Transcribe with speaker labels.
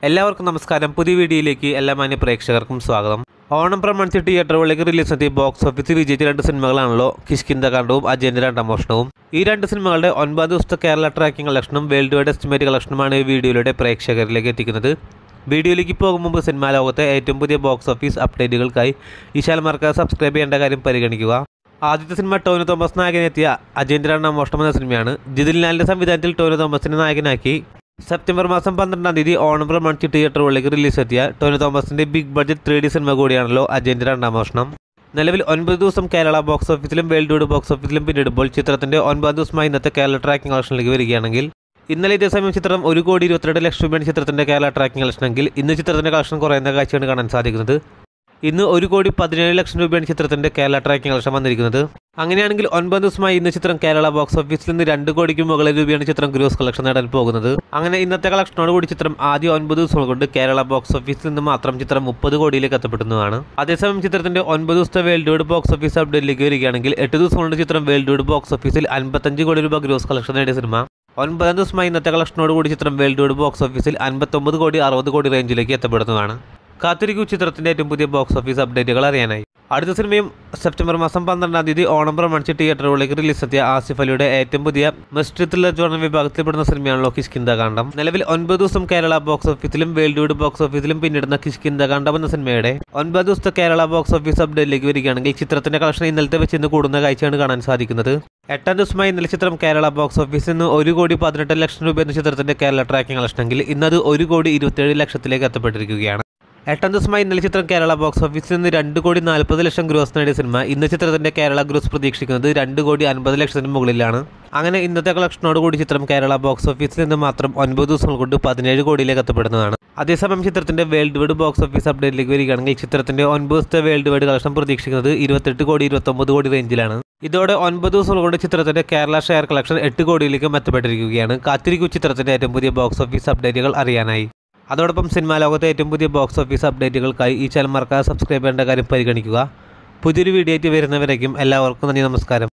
Speaker 1: എല്ലാവർക്കും നമസ്കാരം പുതിയ വീഡിയോയിലേക്ക് എല്ലാ മാന്യ പ്രേക്ഷകർക്കും സ്വാഗതം ഓണം പ്രമാണിച്ച് തിയേറ്ററുകളിലേക്ക് റിലീസ് എത്തിയ ബോക്സ് ഓഫീസിൽ വിജയിച്ച രണ്ട് സിനിമകളാണല്ലോ കിഷ്കിന്ദ കാണ്ഡവും അജയന്റെ രണ്ടാം മോഷണവും ഈ രണ്ട് സിനിമകളുടെ ഒൻപത് ദിവസത്തെ കേരള ട്രാക്കിംഗ് കളക്ഷനും വേൾഡ് വൈഡ് എസ്റ്റിമേറ്റ് കളക്ഷനുമാണ് ഈ വീഡിയോയിലൂടെ പ്രേക്ഷകരിലേക്ക് എത്തിക്കുന്നത് വീഡിയോയിലേക്ക് പോകും മുമ്പ് സിനിമാ ലോകത്തെ ഏറ്റവും പുതിയ ബോക്സ് ഓഫീസ് അപ്ഡേറ്റുകൾക്കായി ഈ ചാനൽ സബ്സ്ക്രൈബ് ചെയ്യേണ്ട കാര്യം പരിഗണിക്കുക ആദ്യത്തെ സിനിമ ടോനു തോമസ് നായകനെത്തിയ അജയന്റെ രണ്ടാം മോഷണം എന്ന സിനിമയാണ് ജിതിൽ ലാലിന്റെ സംവിധാനത്തിൽ ടോനു തോമസിനെ നായകനാക്കി സെപ്റ്റംബർ മാസം പന്ത്രണ്ടാം തീയതി ഓണം പ്രമാണിച്ച് തിയേറ്ററുകളിലേക്ക് റിലീസ് എത്തിയ ടോനു തോമസിന്റെ ബിഗ് ബഡ്ജറ്റ് ത്രീ ഡി സിനിമ കൂടിയാണല്ലോ അജയന്റെ രണ്ടാം മോഷണം നിലവിൽ ഒൻപത് ദിവസം കേരള ബോക്സ് ഓഫീസിലും വേൾഡ് വൈഡ് ബോക്സ് ഓഫീസിലും പിന്നിടുമ്പോൾ ചിത്രത്തിന്റെ ഒൻപത് ദിവസമായി ഇന്നത്തെ കേരള ട്രാക്കിംഗ് കളക്ഷനിലേക്ക് വരികയാണെങ്കിൽ ഇന്നലെ ഇതേ സമയം ചിത്രം ഒരു കോടി ഇരുപത്തിരണ്ട് ലക്ഷം രൂപയാണ് ചിത്രത്തിന്റെ കേരള ട്രാക്കിംഗ് കളക്ഷനെങ്കിൽ ഇന്ന് ചിത്രത്തിന്റെ കളക്ഷൻ കുറയുന്ന കാഴ്ചയാണ് കാണാൻ സാധിക്കുന്നത് ഇന്ന് ഒരു കോടി പതിനേഴ് ലക്ഷം രൂപയാണ് ചിത്രത്തിന്റെ കേരള ട്രാക്കിംഗ് കളക്ഷൻ വന്നിരിക്കുന്നത് അങ്ങനെയാണെങ്കിൽ ഒൻപത് ദിവസമായി ഇന്ന് ചിത്രം കേരള ബോക്സ് ഓഫീസിൽ നിന്ന് രണ്ട് കോടിക്ക് മുകളിൽ രൂപയാണ് ചിത്രം ഗ്രോസ് കളക്ഷൻ നേടാൻ പോകുന്നത് അങ്ങനെ ഇന്നത്തെ കളക്ഷനോട് കൂടി ചിത്രം ആദ്യ ഒൻപത് ദിവസങ്ങൾ കൊണ്ട് കേരള ബോക്സ് ഓഫീസിൽ നിന്ന് മാത്രം ചിത്രം മുപ്പത് കോടിയിലേക്ക് എത്തപ്പെടുന്നതാണ് അതേസമയം ചിത്രത്തിന്റെ ഒൻപത് ദിവസത്തെ വേൾഡ് വൈഡ് ബോക്സ് ഓഫീസ് അപ്ഡേറ്റിലേക്ക് വരികയാണെങ്കിൽ എട്ട് ദിവസം കൊണ്ട് ചിത്രം വേൾഡ് വൈഡ് ബോക്സ് ഓഫീസിൽ അൻപത്തഞ്ച് കോടി രൂപ ഗ്രോസ് കളക്ഷൻ നേടിയ സിനിമ ഒൻപതാം ദിവസമായി ഇന്നത്തെ കളക്ഷനോട് കൂടി ചിത്രം വേൾഡ് വൈഡ് ബോക്സ് ഓഫീസിൽ അൻപത്തൊമ്പത് കോടി അറുപത് കോടി റേഞ്ചിലേക്ക് എത്തപ്പെടുന്നതാണ് കാത്തിരിക്കൂ ചിത്രത്തിന്റെ ഏറ്റവും പുതിയ ബോക്സ് ഓഫീസ് അപ്ഡേറ്റുകൾ അറിയാനായി അടുത്ത സിനിമയും സെപ്റ്റംബർ മാസം പന്ത്രണ്ടാം തീയതി ഓണം പ്രമാണിച്ച് തിയേറ്ററുകളിലേക്ക് റിലീസെത്തിയ ആസിഫ് അലിയുടെ ഏറ്റവും പുതിയ മിസ്റ്ററി ത്രില്ലർ ജോണർ വിഭാഗത്തിൽപ്പെടുന്ന സിനിമയാണല്ലോ കിഷ്കിന്ദ കാണ്ഡം നിലവിൽ ഒൻപത് ദിവസം കേരള ബോക്സ് ഓഫീസിലും വേൾഡ് വൈഡ് ബോക്സ് ഓഫീസിലും പിന്നിടുന്ന കിഷ്കിന്ദ കാണ്ഡം എന്ന സിനിമയുടെ ഒൻപത് ദിവസത്തെ കേരള ബോക്സ് ഓഫീസ് അപ്ഡേറ്റിലേക്ക് വരികയാണെങ്കിൽ ചിത്രത്തിന്റെ കളക്ഷൻ ഇന്നലത്തെ വെച്ച് ഇന്ന് കൂടുന്ന കാഴ്ചയാണ് കാണാൻ സാധിക്കുന്നത് എട്ടാം ദിവസമായി ഇന്നലെ ചിത്രം കേരള ബോക്സ് ഓഫീസിൽ നിന്ന് ഒരു കോടി പതിനെട്ട് ലക്ഷം രൂപ എന്ന ചിത്രത്തിന്റെ കേരള ട്രാക്കിംഗ് കളക്ഷനെങ്കിൽ ഇന്നത് ഒരു കോടി ഇരുപത്തിയേഴ് ലക്ഷത്തിലേക്ക് എത്തപ്പെട്ടിരിക്കുകയാണ് എട്ടാം ദിവസമായി ഇന്നലെ ചിത്രം കേരള ബോക്സ് ഓഫീസിൽ നിന്ന് രണ്ട് കോടി നാൽപ്പത് ലക്ഷം ഗ്രോസ് നേടിയ സിനിമ ഇന്ന് ചിത്രത്തിന്റെ കേരള ഗ്രോസ് പ്രതീക്ഷിക്കുന്നത് രണ്ട് കോടി അൻപത് ലക്ഷത്തിന് മുകളിലാണ് അങ്ങനെ ഇന്നത്തെ കളക്ഷനോട് കൂടി ചിത്രം കേരള ബോക്സ് ഓഫീസിൽ നിന്ന് മാത്രം ഒൻപത് ദിവസങ്ങൾ കൊണ്ട് പതിനേഴ് കോടിയിലേക്ക് എത്തപ്പെടുന്നതാണ് അതേസമയം ചിത്രത്തിന്റെ വേൾഡ് വൈഡ് ബോക്സ് ഓഫീസ് അപ്ഡേറ്റിലേക്ക് വരികയാണെങ്കിൽ ചിത്രത്തിന്റെ ഒൻപത് ദിവസത്തെ വേൾഡ് വൈഡ് കളക്ഷൻ പ്രതീക്ഷിക്കുന്നത് ഇരുപത്തെട്ട് കോടി ഇരുപത്തൊമ്പത് കോടി റേഞ്ചിലാണ് ഇതോടെ ഒൻപത് ദിവസങ്ങൾ കൊണ്ട് ചിത്രത്തിന്റെ കേരള ഷെയർ കളക്ഷൻ എട്ട് കോടിയിലേക്കും എത്തപ്പെട്ടിരിക്കുകയാണ് കാത്തിരിക്കൂ ചിത്രത്തിന്റെ ഏറ്റവും പുതിയ ബോക്സ് ഓഫീസ് അപ്ഡേറ്റുകൾ അറിയാനായി അതോടൊപ്പം സിനിമാ ലോകത്തെ ഏറ്റവും പുതിയ ബോക്സ് ഓഫീസ് അപ്ഡേറ്റുകൾക്കായി ഈ ചാനൽ മറക്കാതെ സബ്സ്ക്രൈബ് ചെയ്യേണ്ട കാര്യം പരിഗണിക്കുക പുതിയൊരു വീഡിയോ ആയിട്ട് വരുന്നവരേക്കും എല്ലാവർക്കും നന്ദി നമസ്കാരം